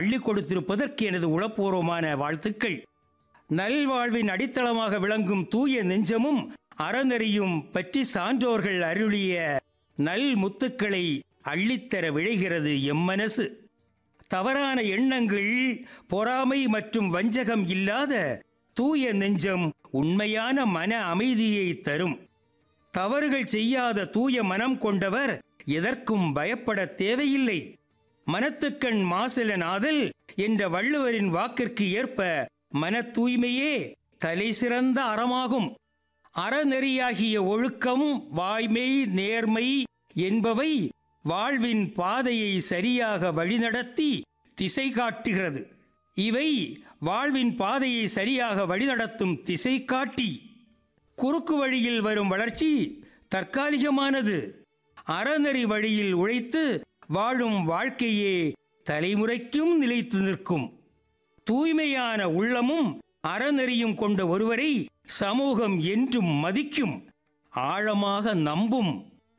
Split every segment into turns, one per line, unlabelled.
அள்ளி கொடுத்திருப்பதற்கு எனது உளப்பூர்வமான வாழ்த்துக்கள் நல்வாழ்வின் அடித்தளமாக விளங்கும் தூய நெஞ்சமும் அறநெறியும் பற்றி சான்றோர்கள் அருளிய நல் முத்துக்களை அள்ளித்தர விழைகிறது எம்மனசு தவறான எண்ணங்கள் பொறாமை மற்றும் வஞ்சகம் இல்லாத தூய நெஞ்சம் உண்மையான மன அமைதியை தரும் தவறுகள் செய்யாத தூய மனம் கொண்டவர் எதற்கும் பயப்பட தேவையில்லை மனத்துக்கண் மாசிலனாதல் என்ற வள்ளுவரின் வாக்கிற்கு ஏற்ப மன தூய்மையே தலை சிறந்த அறமாகும் அறநெறியாகிய ஒழுக்கம் வாய்மை நேர்மை என்பவை வாழ்வின் பாதையை சரியாக வழிநடத்தி திசை காட்டுகிறது இவை வாழ்வின் பாதையை சரியாக வழிநடத்தும் திசை காட்டி குறுக்கு வழியில் வரும் வளர்ச்சி தற்காலிகமானது அறநெறி வழியில் உழைத்து வாழும் வாழ்க்கையே தலைமுறைக்கும் நிலைத்து நிற்கும் தூய்மையான உள்ளமும் அறநெறியும் கொண்ட ஒருவரை சமூகம் என்றும் மதிக்கும் ஆழமாக நம்பும்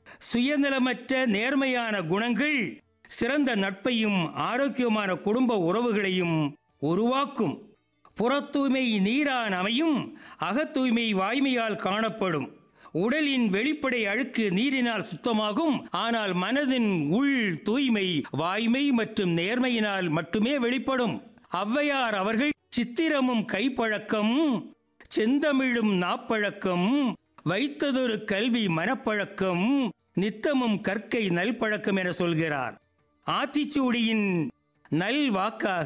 சுயநலமற்ற நேர்மையான குணங்கள் சிறந்த நட்பையும் ஆரோக்கியமான குடும்ப உறவுகளையும் உருவாக்கும் புறத்தூய்மை நீரான் அமையும் அகத்தூய்மை வாய்மையால் காணப்படும் உடலின் வெளிப்படை அழுக்கு நீரினால் சுத்தமாகும் ஆனால் மனதின் உள் தூய்மை வாய்மை மற்றும் நேர்மையினால் மட்டுமே வெளிப்படும் ஔவையார் அவர்கள் சித்திரமும் கைப்பழக்கம் செந்தமிழும் நாப்பழக்கம் வைத்ததொரு கல்வி மனப்பழக்கம் நித்தமும் கற்கை நல்பழக்கம் என சொல்கிறார் ஆத்திச்சூடியின் நல் வாக்காக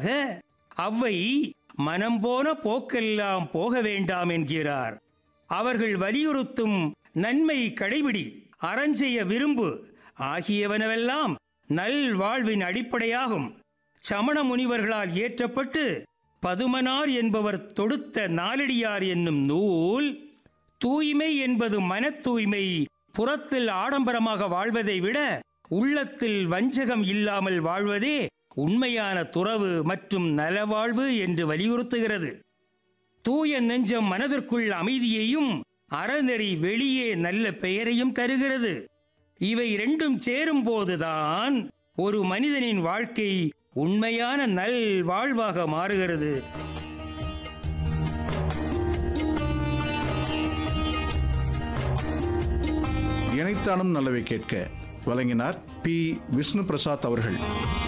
அவ்வை மனம் போன போக்கெல்லாம் போக வேண்டாம் என்கிறார் அவர்கள் வலியுறுத்தும் நன்மை கடைபிடி அறஞ்செய்ய விரும்பு ஆகியவனவெல்லாம் நல் வாழ்வின் அடிப்படையாகும் சமண முனிவர்களால் இயற்றப்பட்டு பதுமனார் என்பவர் தொடுத்த நாலடியார் என்னும் நூல் தூய்மை என்பது மன தூய்மை புறத்தில் ஆடம்பரமாக வாழ்வதை விட உள்ளத்தில் வஞ்சகம் இல்லாமல் வாழ்வதே உண்மையான துறவு மற்றும் நலவாழ்வு என்று வலியுறுத்துகிறது தூய நெஞ்சம் மனதிற்குள் அமைதியையும் அறநெறி வெளியே நல்ல பெயரையும் தருகிறது இவை இரண்டும் சேரும் போதுதான் ஒரு மனிதனின் வாழ்க்கை உண்மையான நல் வாழ்வாக மாறுகிறது
இணைத்தானும் நல்லவை கேட்க வழங்கினார் பி விஷ்ணு பிரசாத் அவர்கள்